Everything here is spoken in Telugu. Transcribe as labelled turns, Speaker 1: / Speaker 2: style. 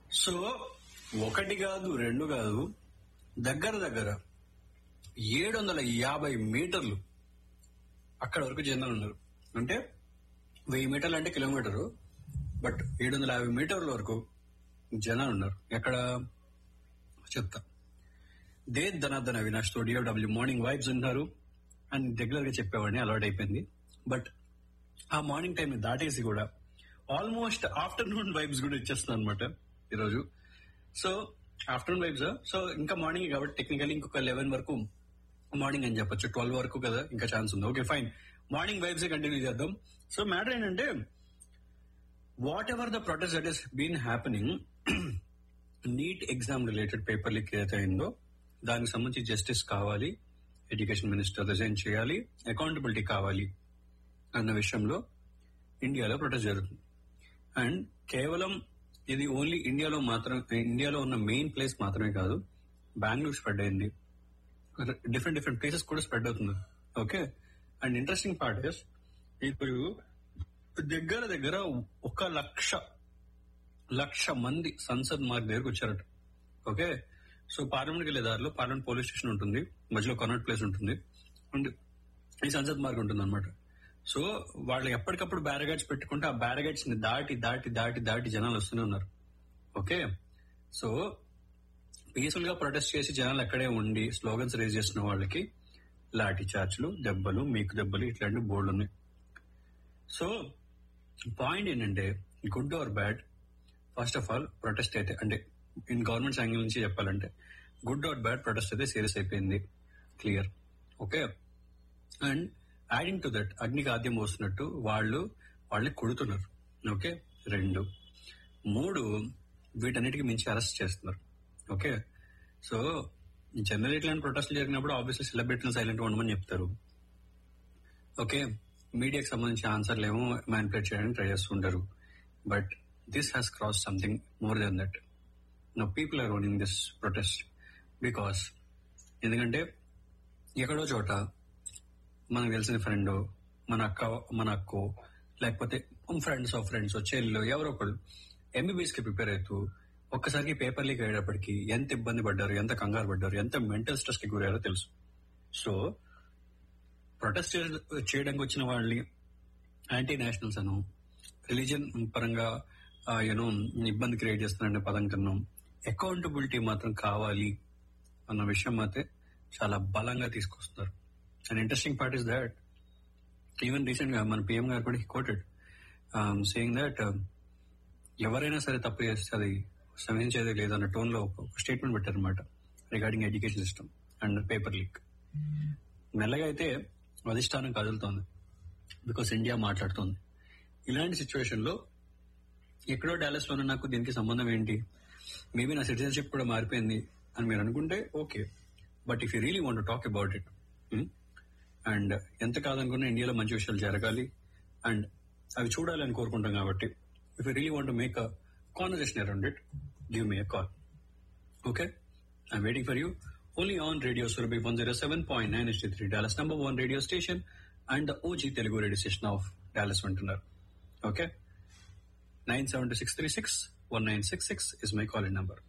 Speaker 1: సో ఒకటి కాదు రెండు కాదు దగ్గర దగ్గర ఏడు వందల యాభై మీటర్లు అక్కడ వరకు జనాలు ఉన్నారు అంటే వెయ్యి మీటర్లు అంటే కిలోమీటరు బట్ ఏడు వందల యాభై మీటర్ల వరకు జనాలు ఉన్నారు ఎక్కడ చెప్తా దే ధనార్దన అవినాష్ తో డిఓడబ్ల్యూ మార్నింగ్ వైబ్స్ ఉన్నారు అని రెగ్యులర్ గా చెప్పేవాడిని అలవాట్ అయిపోయింది బట్ ఆ మార్నింగ్ టైం దాటేసి కూడా ఆల్మోస్ట్ ఆఫ్టర్నూన్ వైబ్స్ కూడా ఇచ్చేస్తాను అనమాట ఈరోజు సో ఆఫ్టర్నూన్ వైబ్స్ సో ఇంకా మార్నింగ్ కాబట్టి టెక్నికల్లీ ఇంకొక లెవెన్ వరకు మార్నింగ్ అని చెప్పొచ్చు ట్వెల్వ్ వరకు కదా ఇంకా ఛాన్స్ ఉంది okay fine morning vibes continue చేద్దాం సో మ్యాటర్ ఏంటంటే whatever the protest that is been happening NEET exam related paper leak ఏదైతే అయిందో దానికి సంబంధించి జస్టిస్ కావాలి ఎడ్యుకేషన్ మినిస్టర్ రిజైన్ చేయాలి అకౌంటబిలిటీ కావాలి అన్న విషయంలో ఇండియాలో ప్రొటెస్ట్ జరుగుతుంది అండ్ కేవలం ఇది ఓన్లీ ఇండియాలో మాత్రం ఇండియాలో ఉన్న మెయిన్ ప్లేస్ మాత్రమే కాదు బెంగళూరు స్ప్రెడ్ అయింది డిఫరెంట్ డిఫరెంట్ ప్లేసెస్ కూడా స్ప్రెడ్ అవుతుంది okay and interesting part is ఇప్పుడు దగ్గర దగ్గర ఒక లక్ష లక్ష మంది సంసద్ మార్గ్ దగ్గరకు వచ్చారట ఓకే సో పార్లమెంట్కి వెళ్ళే దారిలో పార్లమెంట్ పోలీస్ స్టేషన్ ఉంటుంది మధ్యలో కన్వర్ట్ ప్లేస్ ఉంటుంది అండ్ ఈ సంసద్ మార్గ్ ఉంటుంది అనమాట సో వాళ్ళు ఎప్పటికప్పుడు బ్యారగేట్స్ పెట్టుకుంటే ఆ బ్యారగేట్స్ ని దాటి దాటి దాటి దాటి జనాలు వస్తూనే ఉన్నారు ఓకే సో పీస్ఫుల్ గా ప్రొటెస్ట్ చేసి జనాలు అక్కడే ఉండి స్లోగన్స్ రేజ్ చేసిన వాళ్ళకి లాఠీ చార్జ్లు దెబ్బలు మీకు దెబ్బలు ఇట్లాంటి బోర్డులు ఉన్నాయి సో పాయింట్ ఏంటంటే good or bad first of all protest అయితే అంటే ఇన్ గవర్నమెంట్ యాంగిల్ నుంచి చెప్పాలంటే గుడ్ ఆర్ బ్యాడ్ ప్రొటెస్ట్ అయితే సీరియస్ అయిపోయింది clear okay and adding to that అగ్నికి ఆద్యం పోస్తున్నట్టు వాళ్ళు వాళ్ళని కొడుతున్నారు ఓకే రెండు మూడు వీటన్నిటికి మించి అరెస్ట్ చేస్తున్నారు ఓకే సో జనరల్ ఇట్లాంటి ప్రొటెస్ట్లు జరిగినప్పుడు ఆబ్వియస్లీ సెలబ్రిటీలు సైలెంట్ ఉండమని చెప్తారు ఓకే మీడియాకి సంబంధించి ఆన్సర్లు ఏమో మ్యానిపులేట్ చేయడానికి ట్రై చేస్తుంటారు but this has cross something more then that no people are owning this protest because ఎందుకంటే ఎక్కడో చోట మనకు తెలిసిన ఫ్రెండ్ మన అక్క మన అక్కో లేకపోతే ఫ్రెండ్స్ ఆఫ్ ఫ్రెండ్స్ చెల్లు ఎవరో ఒకళ్ళు ఎంబీబీఎస్ కి ప్రిపేర్ అవుతూ ఒక్కసారికి పేపర్ లీక్ అయ్యేటప్పటికి ఎంత ఇబ్బంది పడ్డారు ఎంత కంగారు పడ్డారు ఎంత మెంటల్ స్ట్రెస్ కి గురయ్యారో తెలుసు సో ప్రొటెస్ట్ చేయడానికి వచ్చిన వాళ్ళని యాంటీ నేషనల్స్ అను రిలీజన్ పరంగా యూనో ఇబ్బంది క్రియేట్ చేస్తున్నారనే పదం కన్నా అకౌంటబిలిటీ మాత్రం కావాలి అన్న విషయం అయితే చాలా బలంగా తీసుకొస్తున్నారు and interesting part is that even recent గా మన పిఎం గారు కూడా కోటెడ్ సేయింగ్ దట్ ఎవరైనా సరే తప్పు చేస్తే అది శ్రమించేది లేదన్న టోన్ లో ఒక స్టేట్మెంట్ పెట్టారనమాట regarding education system and paper leak మెల్లగా అయితే అధిష్టానం కదులుతోంది బికాస్ ఇండియా మాట్లాడుతోంది ఇలాంటి సిచ్యువేషన్ లో ఎక్కడో డాలస్ లోనే నాకు దీనికి సంబంధం ఏంటి మేబీ నా సిటిజన్షిప్ కూడా మారిపోయింది అని మీరు అనుకుంటే okay but if you really want talk about it and ఎంత కాదనుకున్నా ఇండియాలో మంచి విషయాలు జరగాలి అండ్ అవి చూడాలి అని కోరుకుంటాం కాబట్టి if you really want make a conversation around it give me a call okay I'm waiting for you only on radio Surabhi one zero seven point nine ST three Dallas number one radio station and the OG Telugu radio station of Dallas వింటున్నారు okay nine seven two six three six one nine six six is my calling number